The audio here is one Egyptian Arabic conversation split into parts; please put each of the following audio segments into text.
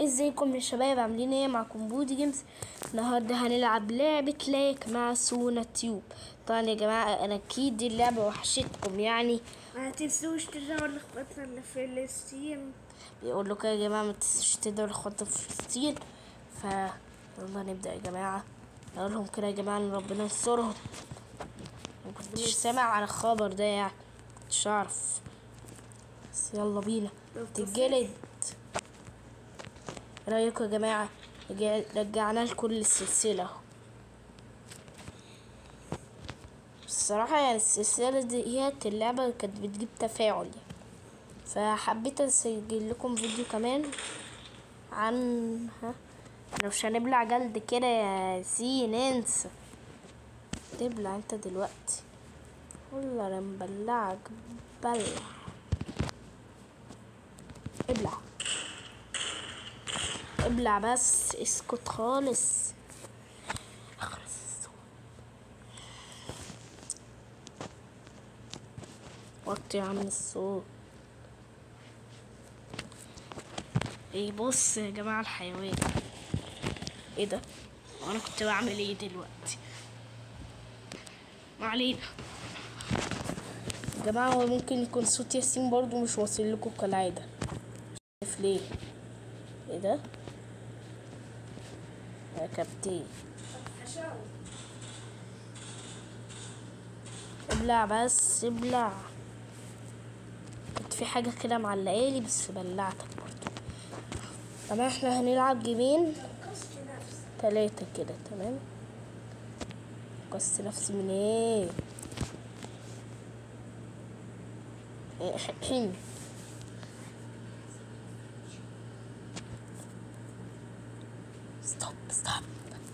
ازيكم يا شباب عاملين ايه معكم بودي جيمز النهارده هنلعب لعبة لايك مع سونا تيوب طبعا يا جماعة انا اكيد دي اللعبة وحشتكم يعني ما تنسوش ترجعوا لاخواتنا اللي في فلسطين بيقول لكم يا جماعة ما تنسوش تدعوا لاخواتنا في فلسطين ف يلا نبدأ يا جماعة اقول لهم كده يا جماعة ان ربنا ينصرهم ما كنتش سامع عن الخبر ده يعني مش عارف بس يلا بينا تتجلد إيه رايكم يا جماعة رجع- رجعنا لكم السلسلة اهو. الصراحة يعني السلسلة دي هي اللعبة كانت بتجيب تفاعل يعني فحبيت اسجل لكم فيديو كمان عنها احنا مش هنبلع جلد كده يا سي ننسى تبلع انت دلوقتي والله انا مبلعك بلع ابلع ابلع بس اسكت خالص اخرس وطي يا عم الصوت ايه بص يا جماعة الحيوان ايه ده وانا كنت بعمل ايه دلوقتي ما علينا يا جماعة هو ممكن يكون صوت ياسين برضو مش واصل لكم كالعادة مش عارف ليه ايه ده يا كابتن ابلع بس ابلع كنت في حاجة كده معلقالي بس بلعتك برضو طبعا احنا هنلعب جيمين تلاتة كده تمام قصت نفسي من ايه إيه، ستوب ستوب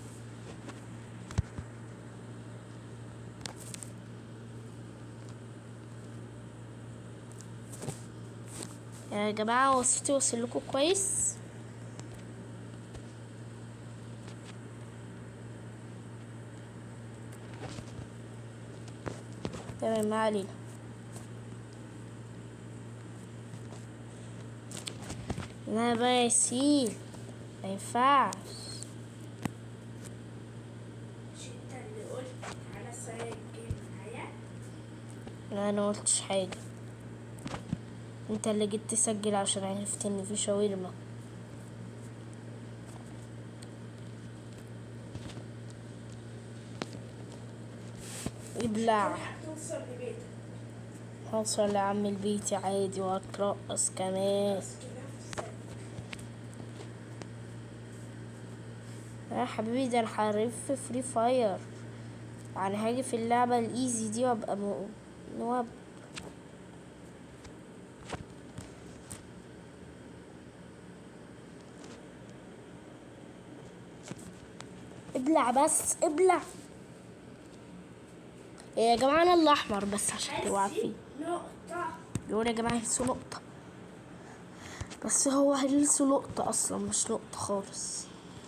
يا جماعة وصفتي وصل لكم كويس تمام ما علينا لا بقى ياسين ما ينفعش مش انت اللي قلت على سجل معايا لا انا قلتش حاجة انت اللي جيت تسجل عشان عرفت ان في شاورما ابلع هتوصل لبيتك هوصل لعم البيت عادي وهترقص كمان بس كده نفسك. يا حبيبي ده انا هعرف في فري فاير يعني هاجي في اللعبة الايزي دي وابقى م- نواب ابلع بس ابلع إيه يا جماعة انا الاحمر بس عشان تبقوا عارفين نقطة بيقول يا جماعة هيلسوا نقطة بس هو هيلسوا نقطة اصلا مش نقطة خالص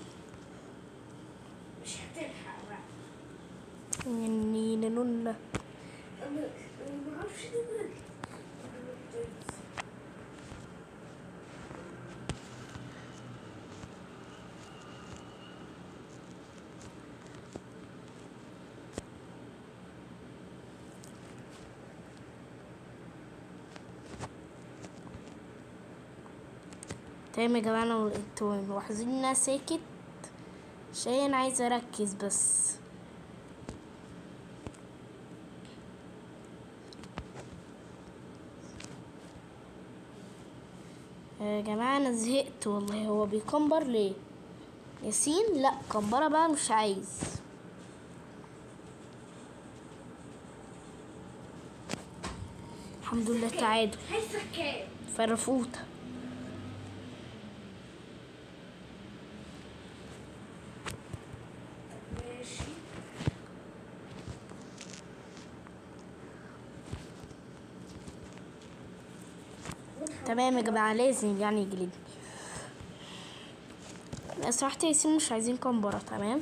مش هتلحق بقى نينا نونا انا أنا ما اعرفش ده تمام يا جماعة انا انتوا ملاحظين ان انا ساكت عشان انا عايزة اركز بس يا جماعة انا زهقت والله هو بيكمبر ليه ياسين لا كمبرة بقى مش عايز الحمد لله تعادل عايزة كام فرفوتة ماشي تمام يا جماعة لازم يعني يجلدني صراحة ياسين مش عايزين كمبرة تمام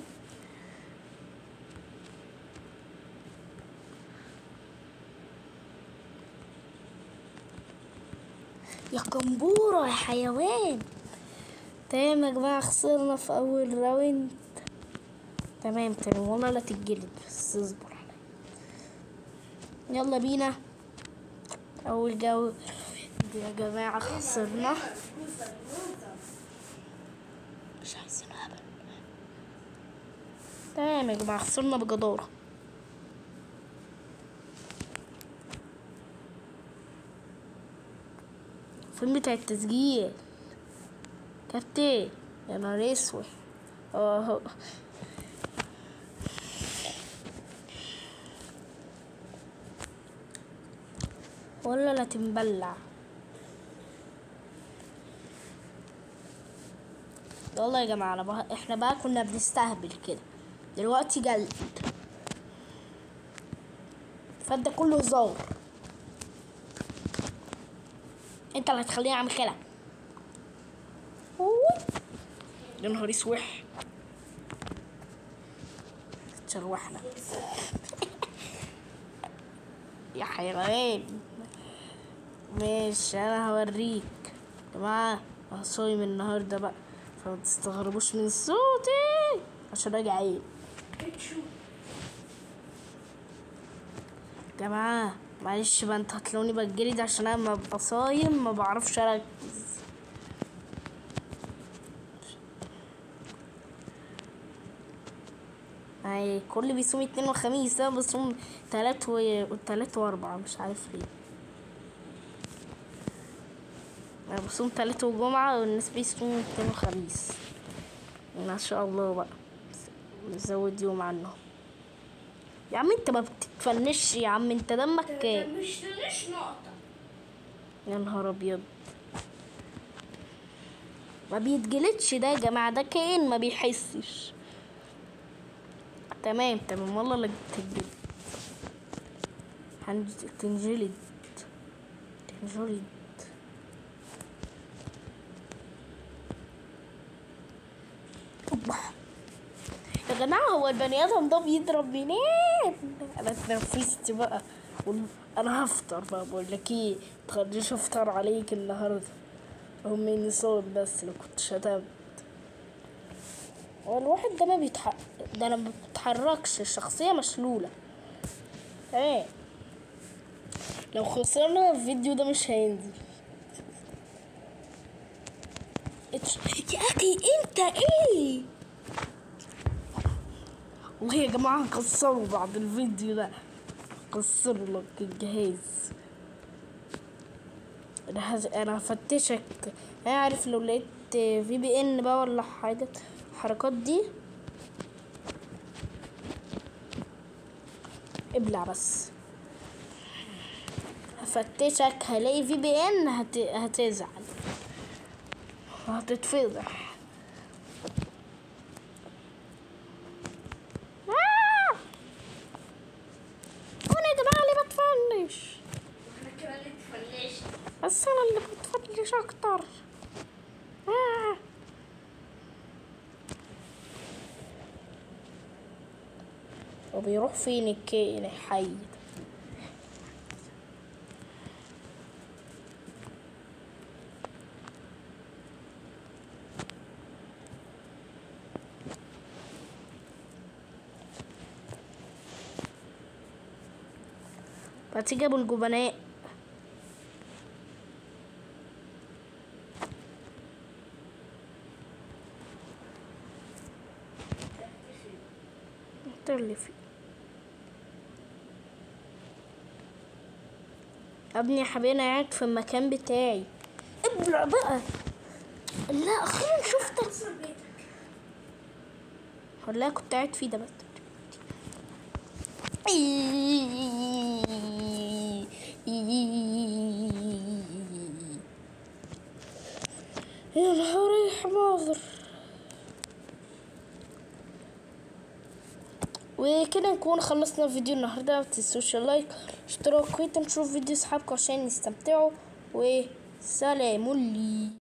يا كمبورة يا حيوان تمام يا جماعة خسرنا في أول راوند تمام تمام والله لا تتجلد بس اصبر عليا يلا بينا أول جو يا جماعة خسرنا مش عايزين هبل تمام يا جماعة خسرنا بجدارة فين بتاع التسجيل كابتن يا نهار اسود اه ولا لا تنبلع والله يا جماعة أنا بقى احنا بقى كنا بنستهبل كده دلوقتي جلد فده كله هزار انت اللي هتخليني اعمل كده أوه. يا نهار اسوح تشروحنا يا حيوان ماشي انا هوريك يا جماعه أنا صايم النهارده بقى فما تستغربوش من صوتي عشان راجع عين بتشوف يا جماعه معلش بقى انت هتلاقوني بتجلد عشان انا ما ببقى صايم ما بعرفش اركز اي كل بيصوم اتنين وخميس انا بصوم تلات و... تلات واربعة مش عارف ليه انا بصوم تلات وجمعة والناس بيصوموا اتنين وخميس ما شاء الله بقى نزود يوم عنهم يا عم انت ما بتتفنش يا عم انت دمك مش تنش نقطة يا نهار ابيض ما بيتجلدش ده يا جماعة ده كائن ما بيحسش تمام تمام والله لا تتجلد هنج- تنجلد تنجلد أوبا. يا جماعة هو البني آدم ده بيضرب منين؟ أنا اتنفست بقى وال- أنا هفطر بقى بقول لك إيه متخليش أفطر عليك النهاردة هم إني صوت بس لو كنت شتمت هو الواحد ده ما بيتحرك ده أنا ما بتحركش الشخصية مشلولة تمام لو خسرنا الفيديو ده مش هينزل اتش- يا أخي أنت إيه؟ والله يا جماعة هكسره بعد الفيديو ده هكسر لك الجهاز انا هز... انا هفتشك انا عارف لو لقيت في بي ان بقى ولا حاجة الحركات دي ابلع بس هفتشك هلاقي في بي ان هت... هتزعل هتتفضح آه! وانا يا جماعة اللي بتفنش واحنا كمان اللي تفنشنا بس انا اللي بتفنش اكتر آه. وبيروح فين الكائن الحي ده؟ فتيجي ابو الجبناء انت اللي فيه يا ابني يا حبيبي انا قاعد في المكان بتاعي ابلع بقى لا اخيرا شفتك كسر بيتك والله كنت قاعد فيه ده بس يا نهار يا حماضر وكده نكون خلصنا فيديو النهارده ما تنسوش اللايك اشتراك وتنشروا فيديو اصحابكم عشان يستمتعوا وسلام لي